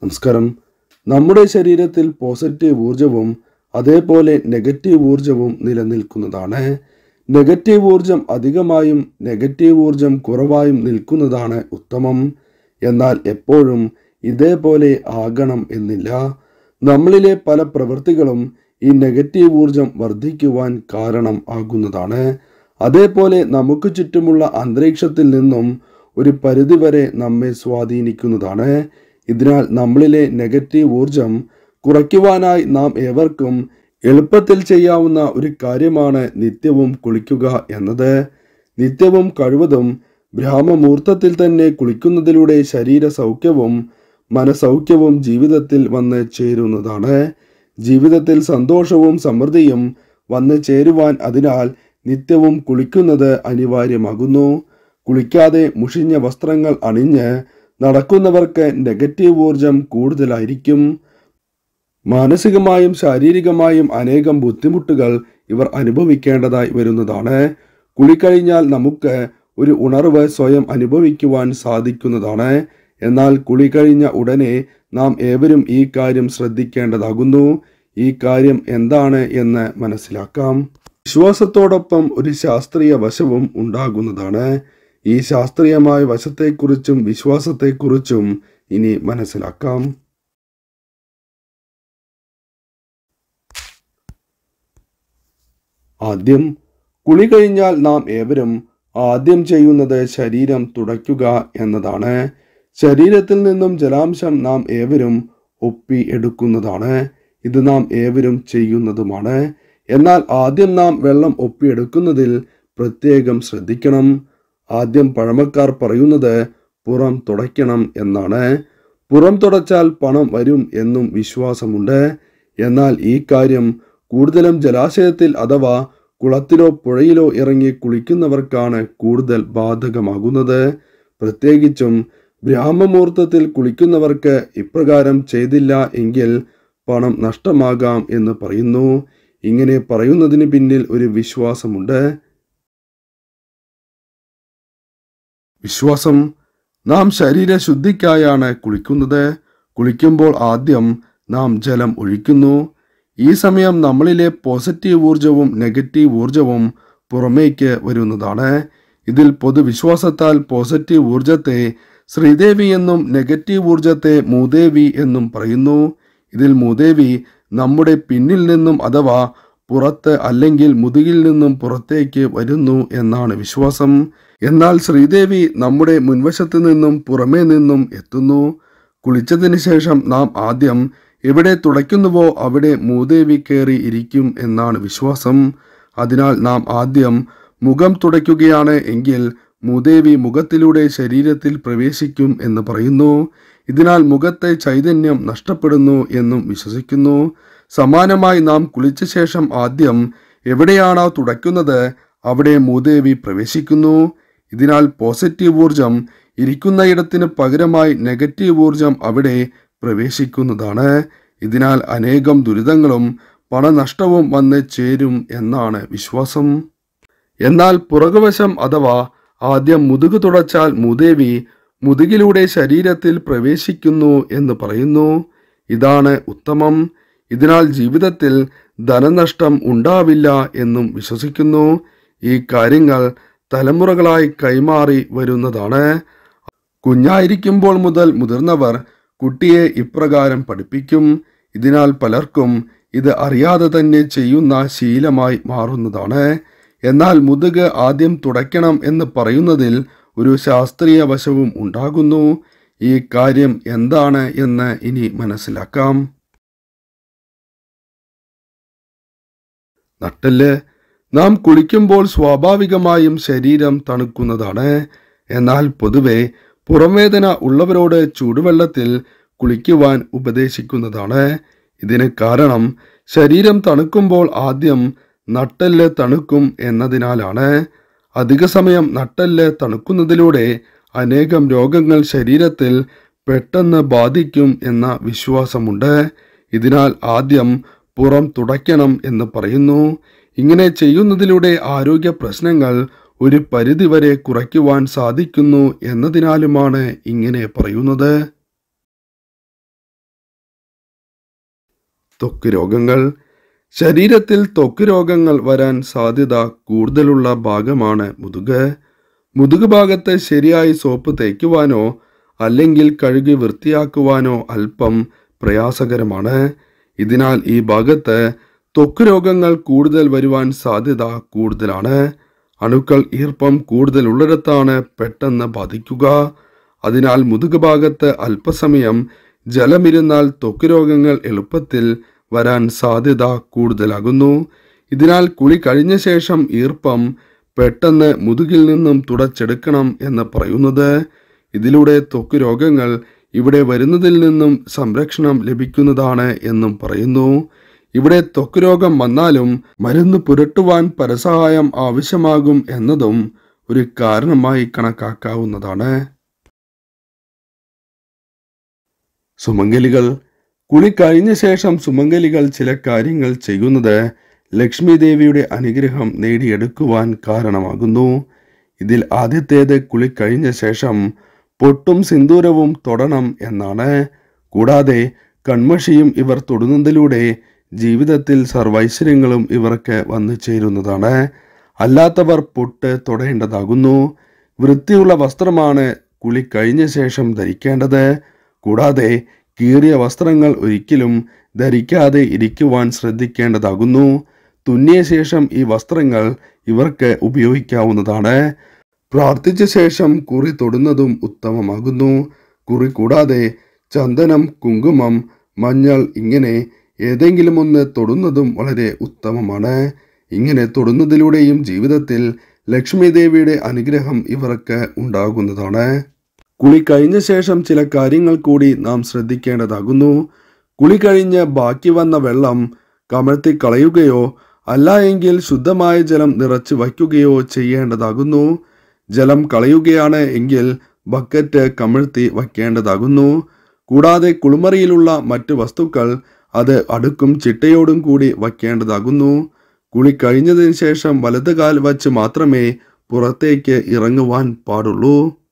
നമസ്കാരം നമ്മുടെ ശരീരത്തിൽ പോസിറ്റീവ് ഊർജവും അതേപോലെ നെഗറ്റീവ് ഊർജവും നിലനിൽക്കുന്നതാണ് നെഗറ്റീവ് ഊർജം അധികമായും നെഗറ്റീവ് ഊർജം കുറവായും നിൽക്കുന്നതാണ് ഉത്തമം എന്നാൽ എപ്പോഴും ഇതേപോലെ ആകണം എന്നില്ല നമ്മളിലെ പല പ്രവൃത്തികളും ഈ നെഗറ്റീവ് ഊർജം വർദ്ധിക്കുവാൻ കാരണം ആകുന്നതാണ് അതേപോലെ നമുക്ക് ചുറ്റുമുള്ള അന്തരീക്ഷത്തിൽ നിന്നും ഒരു പരിധിവരെ നമ്മെ സ്വാധീനിക്കുന്നതാണ് ഇതിനാൽ നമ്മളിലെ നെഗറ്റീവ് ഊർജം കുറയ്ക്കുവാനായി നാം ഏവർക്കും എളുപ്പത്തിൽ ചെയ്യാവുന്ന ഒരു കാര്യമാണ് നിത്യവും കുളിക്കുക എന്നത് നിത്യവും കഴിവതും ബ്രാഹ്മമുഹൂർത്തത്തിൽ തന്നെ കുളിക്കുന്നതിലൂടെ ശരീര സൗഖ്യവും മനസൗഖ്യവും ജീവിതത്തിൽ വന്ന് ചേരുന്നതാണ് ജീവിതത്തിൽ സന്തോഷവും സമൃദ്ധിയും വന്ന് ചേരുവാൻ അതിനാൽ നിത്യവും കുളിക്കുന്നത് അനിവാര്യമാകുന്നു കുളിക്കാതെ മുഷിഞ്ഞ വസ്ത്രങ്ങൾ അണിഞ്ഞ് നടക്കുന്നവർക്ക് നെഗറ്റീവ് ഊർജം കൂടുതലായിരിക്കും മാനസികമായും ശാരീരികമായും അനേകം ബുദ്ധിമുട്ടുകൾ ഇവർ അനുഭവിക്കേണ്ടതായി വരുന്നതാണ് കുളി കഴിഞ്ഞാൽ നമുക്ക് ഒരു ഉണർവ് സ്വയം അനുഭവിക്കുവാൻ സാധിക്കുന്നതാണ് എന്നാൽ കുളി കഴിഞ്ഞ ഉടനെ നാം ഏവരും ഈ കാര്യം ശ്രദ്ധിക്കേണ്ടതാകുന്നു ഈ കാര്യം എന്താണ് എന്ന് മനസ്സിലാക്കാം വിശ്വാസത്തോടൊപ്പം ഒരു ശാസ്ത്രീയ വശവും ഉണ്ടാകുന്നതാണ് ഈ ശാസ്ത്രീയമായ വശത്തെക്കുറിച്ചും വിശ്വാസത്തെക്കുറിച്ചും ഇനി മനസ്സിലാക്കാം ആദ്യം കുളി കഴിഞ്ഞാൽ നാം ഏവരും ആദ്യം ചെയ്യുന്നത് ശരീരം തുടയ്ക്കുക എന്നതാണ് ശരീരത്തിൽ നിന്നും ജലാംശം നാം ഏവരും ഒപ്പി എടുക്കുന്നതാണ് ഇത് നാം ഏവരും ചെയ്യുന്നതുമാണ് എന്നാൽ ആദ്യം നാം വെള്ളം ഒപ്പിയെടുക്കുന്നതിൽ പ്രത്യേകം ശ്രദ്ധിക്കണം ആദ്യം പഴമക്കാർ പറയുന്നത് പുറം തുടയ്ക്കണം എന്നാണ് പുറം തുടച്ചാൽ പണം വരും എന്നും വിശ്വാസമുണ്ട് എന്നാൽ ഈ കാര്യം കൂടുതലും ജലാശയത്തിൽ അഥവാ കുളത്തിലോ പുഴയിലോ ഇറങ്ങി കുളിക്കുന്നവർക്കാണ് കൂടുതൽ ബാധകമാകുന്നത് പ്രത്യേകിച്ചും ബ്രാഹ്മമുഹൂർത്തത്തിൽ കുളിക്കുന്നവർക്ക് ഇപ്രകാരം ചെയ്തില്ല എങ്കിൽ പണം നഷ്ടമാകാം എന്ന് പറയുന്നു ഇങ്ങനെ പറയുന്നതിന് പിന്നിൽ ഒരു വിശ്വാസമുണ്ട് വിശ്വാസം നാം ശരീരശുദ്ധിക്കായാണ് കുളിക്കുന്നത് കുളിക്കുമ്പോൾ ആദ്യം നാം ജലം ഒഴിക്കുന്നു ഈ സമയം നമ്മളിലെ പോസിറ്റീവ് ഊർജവും നെഗറ്റീവ് ഊർജവും പുറമേക്ക് വരുന്നതാണ് ഇതിൽ പൊതുവിശ്വാസത്താൽ പോസിറ്റീവ് ഊർജത്തെ ശ്രീദേവി എന്നും നെഗറ്റീവ് ഊർജത്തെ മൂദേവി എന്നും പറയുന്നു ഇതിൽ മൂദേവി നമ്മുടെ പിന്നിൽ നിന്നും അഥവാ പുറത്ത് അല്ലെങ്കിൽ മുതുകിൽ നിന്നും പുറത്തേക്ക് വരുന്നു എന്നാണ് വിശ്വാസം എന്നാൽ ശ്രീദേവി നമ്മുടെ മുൻവശത്ത് നിന്നും പുറമേ നിന്നും എത്തുന്നു കുളിച്ചതിന് ശേഷം നാം ആദ്യം എവിടെ തുടയ്ക്കുന്നുവോ അവിടെ മൂദേവി കയറി ഇരിക്കും എന്നാണ് വിശ്വാസം അതിനാൽ നാം ആദ്യം മുഖം തുടയ്ക്കുകയാണ് എങ്കിൽ മൂദേവി മുഖത്തിലൂടെ ശരീരത്തിൽ പ്രവേശിക്കും എന്ന് പറയുന്നു ഇതിനാൽ മുഖത്തെ ചൈതന്യം നഷ്ടപ്പെടുന്നു എന്നും വിശ്വസിക്കുന്നു സമാനമായി നാം കുളിച്ച ശേഷം ആദ്യം എവിടെയാണോ തുടയ്ക്കുന്നത് അവിടെ മൂദേവി പ്രവേശിക്കുന്നു ഇതിനാൽ പോസിറ്റീവ് ഊർജം ഇരിക്കുന്നയിടത്തിന് പകരമായി നെഗറ്റീവ് ഊർജം അവിടെ പ്രവേശിക്കുന്നതാണ് ഇതിനാൽ അനേകം ദുരിതങ്ങളും പണനഷ്ടവും വന്ന് ചേരും എന്നാണ് വിശ്വാസം എന്നാൽ പുറകുവശം അഥവാ ആദ്യം മുതുകു തുടച്ചാൽ മുദേവി മുതുകിലൂടെ ശരീരത്തിൽ പ്രവേശിക്കുന്നു എന്ന് പറയുന്നു ഇതാണ് ഉത്തമം ഇതിനാൽ ജീവിതത്തിൽ ധനനഷ്ടം ഉണ്ടാവില്ല എന്നും വിശ്വസിക്കുന്നു ഈ കാര്യങ്ങൾ തലമുറകളായി കൈമാറി വരുന്നതാണ് കുഞ്ഞായിരിക്കുമ്പോൾ മുതൽ മുതിർന്നവർ കുട്ടിയെ ഇപ്രകാരം പഠിപ്പിക്കും ഇതിനാൽ പലർക്കും ഇത് അറിയാതെ തന്നെ ചെയ്യുന്ന ശീലമായി മാറുന്നതാണ് എന്നാൽ മുതുക് ആദ്യം തുടയ്ക്കണം എന്ന് പറയുന്നതിൽ ഒരു ശാസ്ത്രീയ വശവും ഉണ്ടാകുന്നു ഈ കാര്യം എന്താണ് എന്ന് ഇനി മനസ്സിലാക്കാം നട്ടല് നാം കുളിക്കുമ്പോൾ സ്വാഭാവികമായും ശരീരം തണുക്കുന്നതാണ് എന്നാൽ പൊതുവെ പുറംവേദന ഉള്ളവരോട് ചൂടുവെള്ളത്തിൽ കുളിക്കുവാൻ ഉപദേശിക്കുന്നതാണ് ഇതിന് കാരണം ശരീരം തണുക്കുമ്പോൾ ആദ്യം നട്ടെല്ല് തണുക്കും എന്നതിനാലാണ് അധിക സമയം നട്ടെല്ല് തണുക്കുന്നതിലൂടെ അനേകം രോഗങ്ങൾ ശരീരത്തിൽ പെട്ടെന്ന് ബാധിക്കും എന്ന വിശ്വാസമുണ്ട് ഇതിനാൽ ആദ്യം പുറം തുടയ്ക്കണം എന്ന് പറയുന്നു ഇങ്ങനെ ചെയ്യുന്നതിലൂടെ ആരോഗ്യ പ്രശ്നങ്ങൾ ഒരു പരിധിവരെ കുറയ്ക്കുവാൻ സാധിക്കുന്നു എന്നതിനാലുമാണ് ഇങ്ങനെ പറയുന്നത് ത്വക്ക് രോഗങ്ങൾ ശരീരത്തിൽ ത്വക്ക് രോഗങ്ങൾ വരാൻ സാധ്യത കൂടുതലുള്ള ഭാഗമാണ് മുതുക് മുതുക് ഭാഗത്ത് ശരിയായി സോപ്പ് തേക്കുവാനോ അല്ലെങ്കിൽ കഴുകി വൃത്തിയാക്കുവാനോ അല്പം പ്രയാസകരമാണ് ഇതിനാൽ ഈ ഭാഗത്ത് ത്വക്ക് രോഗങ്ങൾ കൂടുതൽ വരുവാൻ സാധ്യത കൂടുതലാണ് അണുക്കൾ ഈർപ്പം കൂടുതൽ ഉള്ളിടത്താണ് പെട്ടെന്ന് ബാധിക്കുക അതിനാൽ മുതുക് ഭാഗത്ത് അല്പസമയം ജലമിരുന്നാൽ ത്വക്ക് രോഗങ്ങൾ എളുപ്പത്തിൽ വരാൻ സാധ്യത കൂടുതലാകുന്നു ഇതിനാൽ കുളി കഴിഞ്ഞ ശേഷം ഈർപ്പം പെട്ടെന്ന് മുതുകിൽ നിന്നും തുടച്ചെടുക്കണം എന്ന് പറയുന്നത് ഇതിലൂടെ ത്വക്ക് രോഗങ്ങൾ ഇവിടെ വരുന്നതിൽ നിന്നും സംരക്ഷണം ലഭിക്കുന്നതാണ് എന്നും പറയുന്നു ഇവിടെ ത്വക്ക് രോഗം വന്നാലും മരുന്ന് പുരട്ടുവാൻ പരസഹായം ആവശ്യമാകും എന്നതും ഒരു കാരണമായി കണക്കാക്കാവുന്നതാണ് സുമംഗലികൾ കുളി കഴിഞ്ഞ ശേഷം സുമംഗലികൾ ചില കാര്യങ്ങൾ ചെയ്യുന്നത് ലക്ഷ്മി ദേവിയുടെ അനുഗ്രഹം നേടിയെടുക്കുവാൻ കാരണമാകുന്നു ഇതിൽ ആദ്യത്തേത് കുളി കഴിഞ്ഞ ശേഷം പൊട്ടും സിന്ദൂരവും തൊടണം എന്നാണ് കൂടാതെ കൺമഷിയും ഇവർ തൊടുന്നതിലൂടെ ജീവിതത്തിൽ സർവൈശ്വര്യങ്ങളും ഇവർക്ക് വന്നു ചേരുന്നതാണ് അല്ലാത്തവർ പൊട്ട് തൊടേണ്ടതാകുന്നു വൃത്തിയുള്ള വസ്ത്രമാണ് കുളി കഴിഞ്ഞ ശേഷം ധരിക്കേണ്ടത് കൂടാതെ കീറിയ വസ്ത്രങ്ങൾ ഒരിക്കലും ധരിക്കാതെ ഇരിക്കുവാൻ ശ്രദ്ധിക്കേണ്ടതാകുന്നു തുന്നിയ ശേഷം ഈ വസ്ത്രങ്ങൾ ഇവർക്ക് ഉപയോഗിക്കാവുന്നതാണ് പ്രാർത്ഥിച്ച ശേഷം കുറി തൊടുന്നതും ഉത്തമമാകുന്നു കുറി കൂടാതെ ചന്ദനം കുങ്കുമം മഞ്ഞൾ ഇങ്ങനെ ഏതെങ്കിലും ഒന്ന് തൊടുന്നതും വളരെ ഉത്തമമാണ് ഇങ്ങനെ തൊടുന്നതിലൂടെയും ജീവിതത്തിൽ ലക്ഷ്മി ദേവിയുടെ അനുഗ്രഹം ഇവർക്ക് ഉണ്ടാകുന്നതാണ് കുളി കഴിഞ്ഞ ശേഷം ചില കാര്യങ്ങൾ കൂടി നാം ശ്രദ്ധിക്കേണ്ടതാകുന്നു കുളി കഴിഞ്ഞ് ബാക്കി വന്ന വെള്ളം കമഴ്ത്തി കളയുകയോ അല്ല എങ്കിൽ ശുദ്ധമായ ജലം നിറച്ച് വയ്ക്കുകയോ ചെയ്യേണ്ടതാകുന്നു ജലം കളയുകയാണ് എങ്കിൽ ബക്കറ്റ് കമഴ്ത്തി വയ്ക്കേണ്ടതാകുന്നു കൂടാതെ കുളിമറിയിലുള്ള മറ്റ് വസ്തുക്കൾ അത് അടുക്കും ചിട്ടയോടും കൂടി വയ്ക്കേണ്ടതാകുന്നു കുളി കഴിഞ്ഞതിന് ശേഷം വലത് കാൽ വച്ച് മാത്രമേ പുറത്തേക്ക് ഇറങ്ങുവാൻ പാടുള്ളൂ